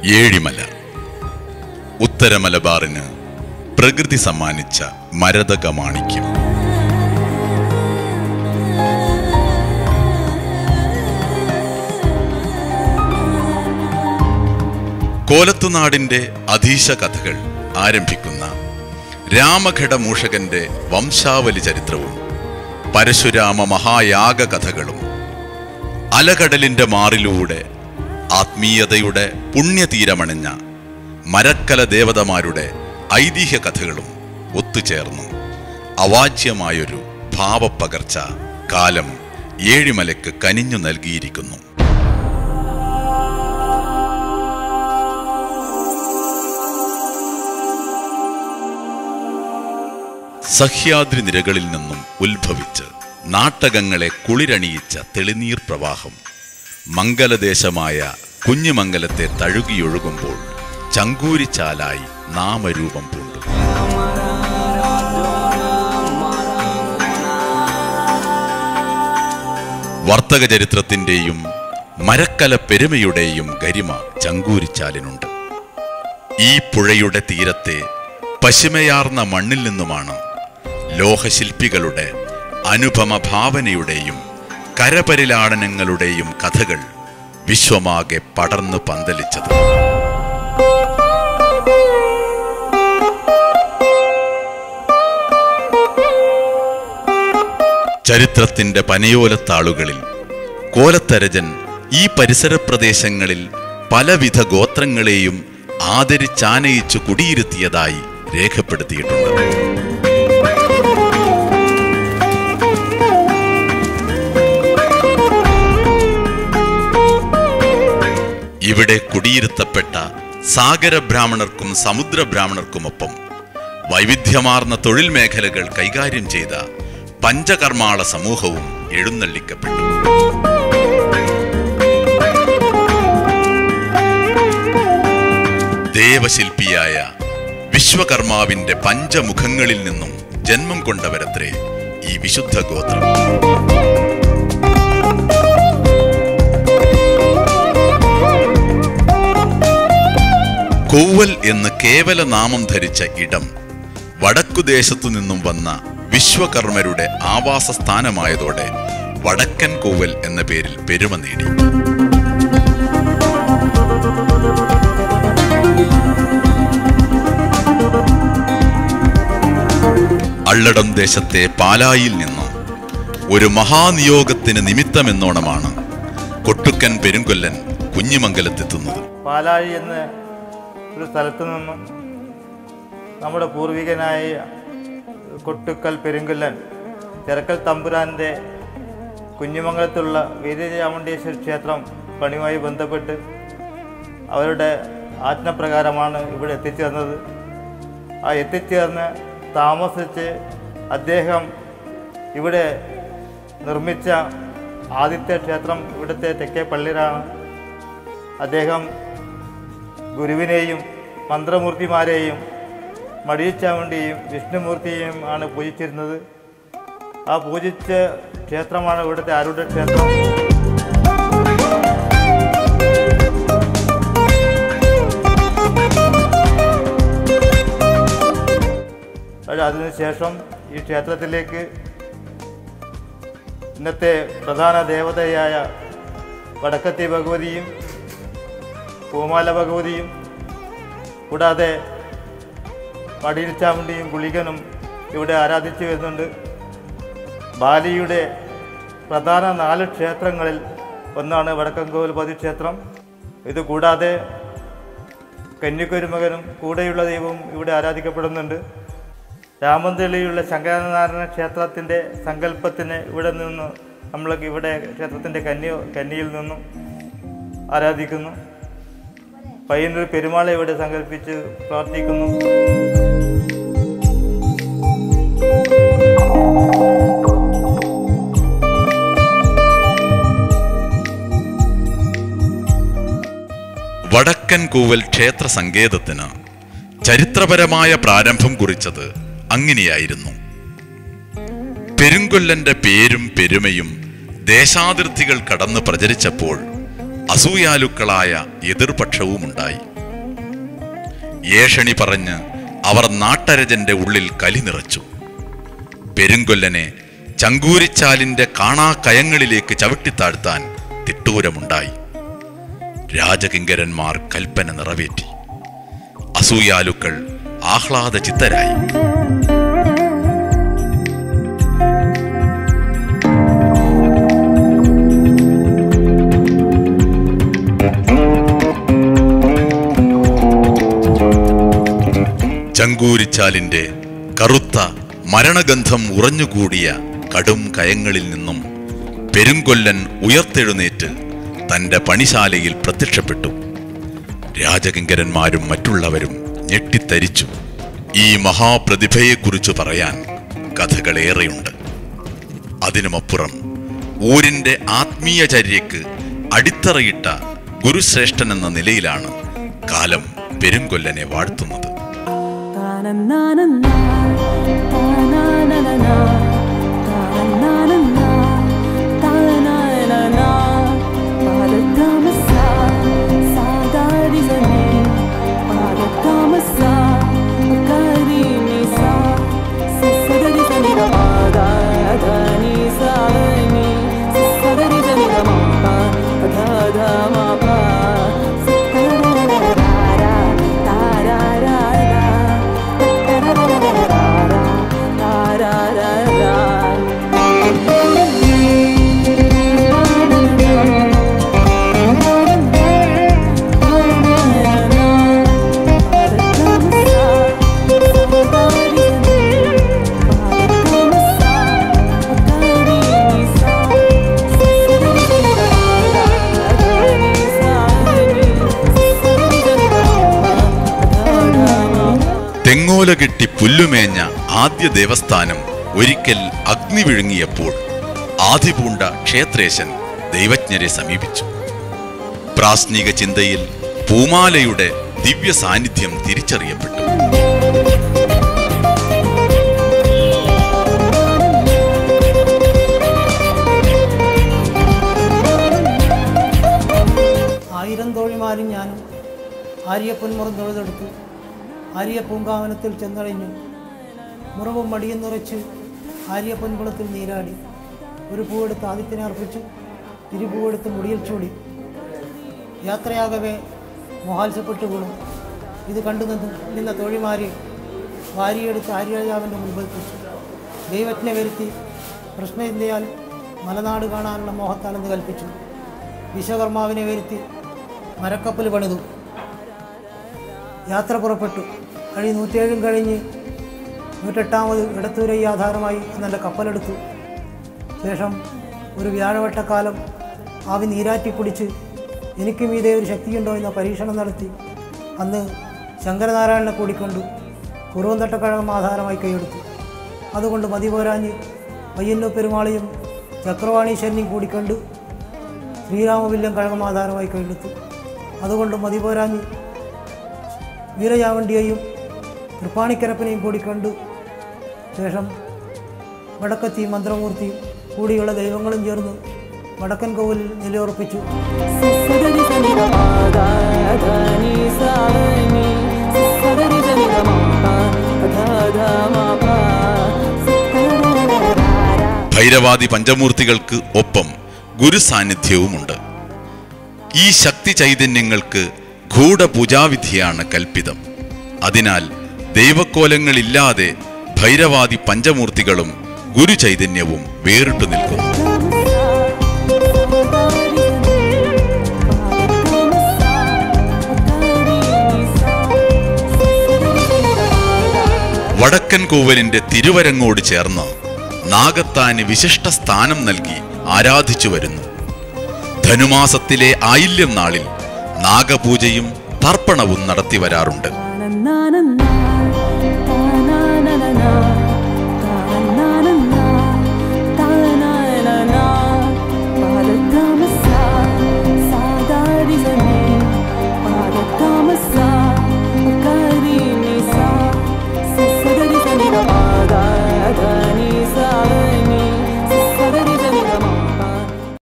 ഏഴിമല ഉത്തര മലബാറിന് പ്രകൃതി സമ്മാനിച്ച മരതക മാണിക്യം കോലത്തുനാടിന്റെ അധീശ കഥകൾ ആരംഭിക്കുന്ന രാമഘട മൂഷകന്റെ വംശാവലി ചരിത്രവും പരശുരാമ മഹായാഗ കഥകളും അലകടലിന്റെ മാറിലൂടെ ആത്മീയതയുടെ പുണ്യതീരമണിഞ്ഞ മരക്കല ദേവതമാരുടെ ഐതിഹ്യ കഥകളും ഒത്തുചേർന്ന് അവാച്യമായൊരു ഭാവപ്പകർച്ച കാലം ഏഴിമലയ്ക്ക് കനിഞ്ഞു നൽകിയിരിക്കുന്നു സഹ്യാദ്രി നിരകളിൽ നിന്നും ഉത്ഭവിച്ച് നാട്ടകങ്ങളെ കുളിരണിയിച്ച തെളിനീർ പ്രവാഹം മംഗലദേശമായ കുഞ്ഞുമംഗലത്തെ തഴുകിയൊഴുകുമ്പോൾ ചങ്കൂരിച്ചാലായി നാമരൂപം പൂണ്ടു വർത്തക ചരിത്രത്തിന്റെയും മരക്കല പെരുമയുടെയും ഗരിമ ചങ്കൂരിച്ചാലിനുണ്ട് ഈ പുഴയുടെ തീരത്തെ പശിമയാർന്ന മണ്ണിൽ നിന്നുമാണ് ലോഹശില്പികളുടെ അനുപമ ഭാവനയുടെയും കരപരിലാടനങ്ങളുടെയും കഥകൾ വിശ്വമാകെ പടർന്നു പന്തലിച്ചത് ചരിത്രത്തിന്റെ പനയോലത്താളുകളിൽ കോലത്തരജൻ ഈ പരിസര പ്രദേശങ്ങളിൽ പലവിധ ഗോത്രങ്ങളെയും ആദരിച്ചാനയിച്ചു കുടിയിരുത്തിയതായി രേഖപ്പെടുത്തിയിട്ടുണ്ട് ഇവിടെ കുടിയിരുത്തപ്പെട്ട സാഗര ബ്രാഹ്മണർക്കും സമുദ്ര ബ്രാഹ്മണർക്കുമൊപ്പം വൈവിധ്യമാർന്ന തൊഴിൽ മേഖലകൾ കൈകാര്യം ചെയ്ത പഞ്ചകർമാള സമൂഹവും എഴുന്നള്ളിക്കപ്പെട്ടു ദേവശില്പിയായ വിശ്വകർമാവിന്റെ പഞ്ചമുഖങ്ങളിൽ നിന്നും ജന്മം കൊണ്ടവരത്രേ ഈ വിശുദ്ധ ഗോത്രം കൊവ്വൽ എന്ന് കേവല നാമം ധരിച്ച ഇടം വടക്കുദേശത്തു നിന്നും വന്ന വിശ്വകർമ്മരുടെ ആവാസ സ്ഥാനമായതോടെ വടക്കൻ കൊവ്വൽ എന്ന പേരിൽ പെരുമ നേടി അള്ളടം ദേശത്തെ പാലായിൽ നിന്നും ഒരു മഹാനിയോഗത്തിന് നിമിത്തമെന്നോണമാണ് കൊട്ടുക്കൻ പെരുങ്കൊല്ലൻ കുഞ്ഞിമംഗലത്തെത്തുന്നത് പാലാഴി എന്ന ഒരു സ്ഥലത്തു നിന്നും നമ്മുടെ പൂർവികനായ കൊട്ടുക്കൽ പെരുങ്കൊല്ലൻ ചെറക്കൽ തമ്പുരാൻ്റെ കുഞ്ഞുമംഗലത്തുള്ള വീരചാമുണ്ടേശ്വരി ക്ഷേത്രം പണിയുമായി ബന്ധപ്പെട്ട് അവരുടെ ആജ്ഞപ്രകാരമാണ് ഇവിടെ എത്തിച്ചേർന്നത് ആ എത്തിച്ചേർന്ന് താമസിച്ച് അദ്ദേഹം ഇവിടെ നിർമ്മിച്ച ആദ്യത്തെ ക്ഷേത്രം ഇവിടുത്തെ തെക്കേ പള്ളിയിലാണ് അദ്ദേഹം ഗുരുവിനെയും മന്ത്രമൂർത്തിമാരെയും മടിയച്ചാമുണ്ടിയും വിഷ്ണുമൂർത്തിയെയും ആണ് പൂജിച്ചിരുന്നത് ആ പൂജിച്ച ക്ഷേത്രമാണ് ഇവിടുത്തെ ആരുടെ ക്ഷേത്രം പക്ഷേ അതിനുശേഷം ഈ ക്ഷേത്രത്തിലേക്ക് ഇന്നത്തെ പ്രധാന ദേവതയായ വടക്കത്തി ഭഗവതിയും പൂമാല ഭഗവതിയും കൂടാതെ മടിയിൽ ചാമുണ്ടിയും ഗുളികനും ഇവിടെ ആരാധിച്ചു വരുന്നുണ്ട് ബാലിയുടെ പ്രധാന നാല് ക്ഷേത്രങ്ങളിൽ ഒന്നാണ് വടക്കൻകോവിൽ പതി ക്ഷേത്രം ഇത് കൂടാതെ കന്യക്കൊരുമകനും കൂടെയുള്ള ദൈവവും ഇവിടെ ആരാധിക്കപ്പെടുന്നുണ്ട് രാമന്തളിയുള്ള ശങ്കരനാരായണ ക്ഷേത്രത്തിൻ്റെ സങ്കല്പത്തിന് ഇവിടെ നിന്ന് നമ്മൾ ഇവിടെ ക്ഷേത്രത്തിൻ്റെ കന്നി കന്നിയിൽ നിന്നും ആരാധിക്കുന്നു പയ്യന്നൂർ പെരുമാളെ ഇവിടെ സങ്കല്പിച്ച് പ്രാർത്ഥിക്കുന്നു വടക്കൻ കൂവൽ ക്ഷേത്ര സങ്കേതത്തിന് ചരിത്രപരമായ പ്രാരംഭം കുറിച്ചത് അങ്ങനെയായിരുന്നു പെരുങ്കൊല്ലന്റെ പേരും പെരുമയും ദേശാതിർത്തികൾ കടന്ന് പ്രചരിച്ചപ്പോൾ അസൂയാലുക്കളായ എതിർപക്ഷവുമുണ്ടായി ഏഷണി പറഞ്ഞ് അവർ നാട്ടരജന്റെ ഉള്ളിൽ കലി നിറച്ചു പെരുങ്കൊല്ലനെ ചങ്കൂരിച്ചാലിന്റെ കാണാക്കയങ്ങളിലേക്ക് ചവിട്ടിത്താഴ്ത്താൻ തിട്ടൂരമുണ്ടായി രാജകിങ്കരന്മാർ കൽപ്പന നിറവേറ്റി അസൂയാലുക്കൾ ആഹ്ലാദ ചിത്തരായി ചങ്കൂരിച്ചാലിന്റെ കറുത്ത മരണഗന്ധം ഉറഞ്ഞുകൂടിയ കടും കയങ്ങളിൽ നിന്നും പെരുങ്കൊല്ലൻ ഉയർത്തെഴുന്നേറ്റ് തന്റെ പണിശാലയിൽ പ്രത്യക്ഷപ്പെട്ടു രാജകിങ്കരന്മാരും മറ്റുള്ളവരും ഞെട്ടിത്തരിച്ചു ഈ മഹാപ്രതിഭയെക്കുറിച്ച് പറയാൻ കഥകളേറെയുണ്ട് അതിനുമപ്പുറം ഊരിന്റെ ആത്മീയചര്യക്ക് അടിത്തറയിട്ട ഗുരുശ്രേഷ്ഠൻ എന്ന നിലയിലാണ് കാലം പെരുങ്കൊല്ലനെ വാഴ്ത്തുന്നത് Ta-na-na-na-na, ta-na-na-na-na, ta-na-na-na-na, ta-na-na-na-na. പാദഗമസ, സാദാരിസനി, പാദഗമസ, അകരിനിസ, സസഗരിസനിഗമാഗ, അധനിസാനി, സസഗരിസനിഗമാപ, അധധമാപ, സത്തരരരാര, താരാരാര, തെങ്ങോല കെട്ടി പുല്ലുമേഞ്ഞ ആദ്യ ദേവസ്ഥാനം ഒരിക്കൽ അഗ്നി വിഴുങ്ങിയപ്പോൾ ആദിപൂണ്ട ക്ഷേത്രേശൻ ദൈവജ്ഞരെ സമീപിച്ചു പ്രാസ്നിക ചിന്തയിൽ പൂമാലയുടെ ദിവ്യ സാന്നിധ്യം തിരിച്ചറിയപ്പെട്ടു ആയിരം തോഴിമാരും ഞാനും ആര്യപ്പൊന്മുറം തൊഴുതെടുത്തു ആര്യ പൂങ്കാവനത്തിൽ ചെന്നഴിഞ്ഞു മുറവും മടിയും നിറച്ച് ആര്യപ്പൊൻകുളത്തിൽ നീരാടി ഒരു പൂവെടുത്ത് ആദിത്യനെ അർപ്പിച്ചു ഇരുപൂവെടുത്ത് മുടിയിൽ ചൂടി യാത്രയാകവേ മോഹാത്സപ്പെട്ടു വീണു ഇത് കണ്ടു നിന്ന് നിന്ന തോഴിമാരെ വാരിയെടുത്ത് ആര്യരാജാവിൻ്റെ മുൻപെത്തിച്ചു ദൈവജ്ഞ വരുത്തി കൃഷ്ണചിന്തയാൽ മലനാട് കാണാനുള്ള മോഹത്താലെന്ന് കൽപ്പിച്ചു വിശ്വകർമാവിനെ വരുത്തി മരക്കപ്പൽ പണിതു യാത്ര പുറപ്പെട്ടു കഴി നൂറ്റേഴും കഴിഞ്ഞ് നൂറ്റെട്ടാമത് ഇടത്തൂരൈ ആധാരമായി നല്ല കപ്പലെടുത്തു ശേഷം ഒരു വ്യാഴവട്ടക്കാലം ആവി നീരാറ്റി കുടിച്ച് എനിക്കും ഇതേ ഒരു ശക്തിയുണ്ടോ എന്ന പരീക്ഷണം നടത്തി അന്ന് ശങ്കരനാരായണനെ കൂടിക്കൊണ്ടു കുറുവന്തട്ടക്കഴകം ആധാരമായി കൈയെടുത്തു അതുകൊണ്ട് മതി പോരാഞ്ഞ് പയ്യന്നൂർ പെരുമാളിയും ചക്രവാണീശ്വരനെയും കൂടിക്കണ്ടു ശ്രീരാമവില്യം കഴകമാധാരമായി കൈയെടുത്തു അതുകൊണ്ട് മതി പോരാഞ്ഞ് വീരയാവണ്ടിയെയും തൃപ്പാണിക്കരപ്പനെയും കൂടി കണ്ടു ശേഷം വടക്കത്തി മന്ത്രമൂർത്തിയും കൂടിയുള്ള ദൈവങ്ങളും ചേർന്ന് വടക്കൻ കോവിലിൽ നിലയുറപ്പിച്ചു ഭൈരവാദി പഞ്ചമൂർത്തികൾക്ക് ഒപ്പം ഗുരു സാന്നിധ്യവുമുണ്ട് ഈ ശക്തി ചൈതന്യങ്ങൾക്ക് ഗൂഢപൂജാവിധിയാണ് കൽപ്പിതം അതിനാൽ ദൈവക്കോലങ്ങളില്ലാതെ ഭൈരവാദി പഞ്ചമൂർത്തികളും ഗുരു ചൈതന്യവും വേറിട്ടു നിൽക്കുന്നു വടക്കൻ കോവലിന്റെ തിരുവരങ്ങോട് ചേർന്ന് നാഗത്താന് വിശിഷ്ട സ്ഥാനം നൽകി ആരാധിച്ചു വരുന്നു ധനുമാസത്തിലെ ആയില്യം നാളിൽ നാഗപൂജയും തർപ്പണവും നടത്തി വരാറുണ്ട് na na na